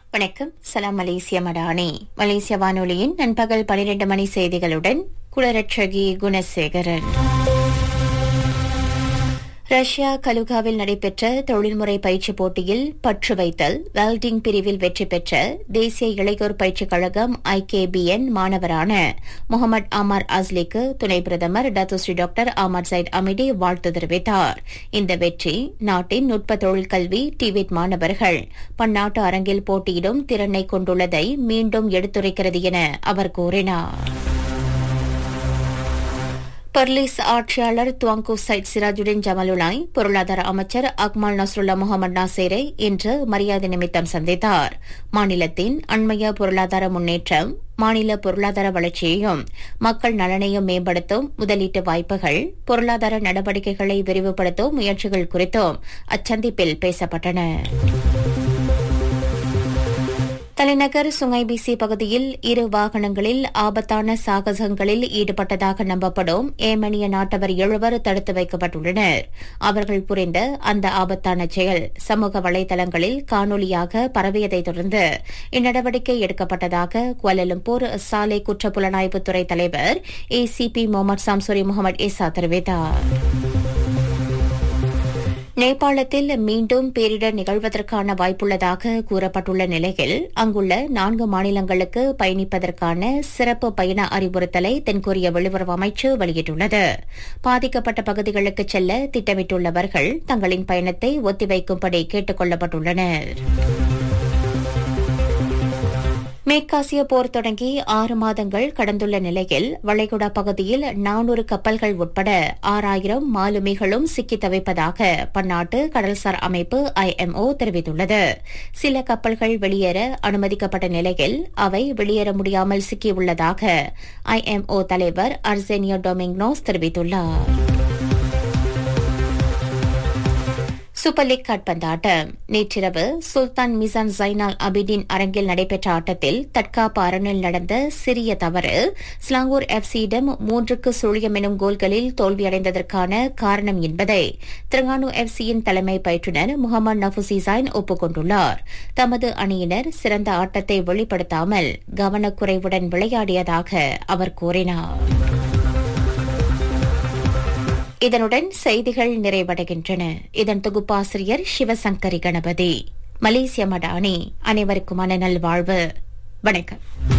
வணக்கம் சலாம் மலேசிய மடானி மலேசிய வானொலியின் நண்பகல் பனிரெண்டு மணி செய்திகளுடன் குளரட்சகி குணசேகரன் ரஷ்யா கலுகாவில் நடைபெற்ற தொழில்முறை பயிற்சி போட்டியில் பற்று வைத்தல் வெல்டிங் பிரிவில் வெற்றி பெற்ற தேசிய இளையோர் பயிற்சிக் கழகம் ஐகேபிஎன் மாணவரான முகமது அமர் அஸ்லிக்கு துணை பிரதமர் Datuk Seri doctor Ahmad Zahid Hamidi வாழ்த்து தெரிவித்தார் இந்த வெற்றி நாட்டின் நுட்ப தொழிற்கல்வி டிவிட் மாணவர்கள் பன்னாட்டு அரங்கில் போட்டியிடும் திறனை கொண்டுள்ளதை மீண்டும் எடுத்துரைக்கிறது என அவர் கூறினார் பர்லிஸ் ஆட்சியாளர் துவாங்கு சைட் சிராஜுடின் ஜமலுலாய் பொருளாதார அமைச்சர் அக்மால் நஸ்ருல்லா முகமது நாசேரை இன்று மரியாதை நிமித்தம் சந்தித்தார் மாநிலத்தின் அண்மைய பொருளாதார முன்னேற்றம் மாநில பொருளாதார வளர்ச்சியையும் மக்கள் நலனையும் மேம்படுத்தும் முதலீட்டு வாய்ப்புகள் பொருளாதார நடவடிக்கைகளை விரிவுபடுத்தும் முயற்சிகள் குறித்தும் அச்சந்திப்பில் பேசப்பட்டன தலைநகர் சுங்கைபிசி பகுதியில் இரு வாகனங்களில் ஆபத்தான சாகசங்களில் ஈடுபட்டதாக நம்பப்படும் ஏமனிய நாட்டவர் எழுவர் தடுத்து வைக்கப்பட்டுள்ளனர் அவர்கள் புரிந்த அந்த ஆபத்தான செயல் சமூக வலைதளங்களில் காணொலியாக பரவியதைத் தொடர்ந்து இந்நடவடிக்கை எடுக்கப்பட்டதாக குவாலலம்பூர் சாலை குற்ற புலனாய்வுத்துறை தலைவர் ACP Mohamad Samsuri Mohamad Isa தெரிவித்தார் நேபாளத்தில் மீண்டும் பேரிடர் நிகழ்வதற்கான வாய்ப்புள்ளதாக கூறப்பட்டுள்ள நிலையில் அங்குள்ள நான்கு மாநிலங்களுக்கு பயணிப்பதற்கான சிறப்பு பயண அறிவுறுத்தலை தென்கொரிய வெளியுறவு அமைச்சு வெளியிட்டுள்ளது பாதிக்கப்பட்ட பகுதிகளுக்கு செல்ல திட்டமிட்டுள்ளவர்கள் தங்களின் பயணத்தை ஒத்திவைக்கும்படி கேட்டுக் கொள்ளப்பட்டுள்ளனா் மேற்காசிய போர் தொடங்கி ஆறு மாதங்கள் கடந்துள்ள நிலையில் வளைகுடா பகுதியில் நானூறு கப்பல்கள் உட்பட ஆறாயிரம் மாலுமிகளும் சிக்கித் தவிப்பதாக பன்னாட்டு கடல்சார் அமைப்பு ஐஎம்ஓ தெரிவித்துள்ளது சில கப்பல்கள் வெளியேற அனுமதிக்கப்பட்ட நிலையில் அவை வெளியேற முடியாமல் சிக்கியுள்ளதாக ஐஎம்ஓ தலைவர் அர்சேனியோ டொமிங்னோஸ் தெரிவித்துள்ளார் சூப்பர் லீக் காட்பந்தாட்டம் நேற்றிரவு சுல்தான் மிசான் ஜைனால் அபிடின் அரங்கில் நடைபெற்ற ஆட்டத்தில் தற்காப்பு அரணில் நடந்த சிறிய தவறு ஸ்லாங்கூர் எஃப்சியிடம் மூன்றுக்கு சுழியம் எனும் கோல்களில் தோல்வியடைந்ததற்கான காரணம் என்பதை திரங்கானு எஃப்சியின் தலைமை பயிற்றுநர் முகமது நஃபுசிசைன் ஒப்புக் தமது அணியினர் சிறந்த ஆட்டத்தை வெளிப்படுத்தாமல் கவனக்குறைவுடன் விளையாடியதாக அவர் கூறினார் இதனுடன் செய்திகள் நிறைவடைகின்றன இதன் தொகுப்பாசிரியர் சிவசங்கரி கணபதி மலேசிய மடானி அனைவருக்குமான நல்வாழ்வு வணக்கம்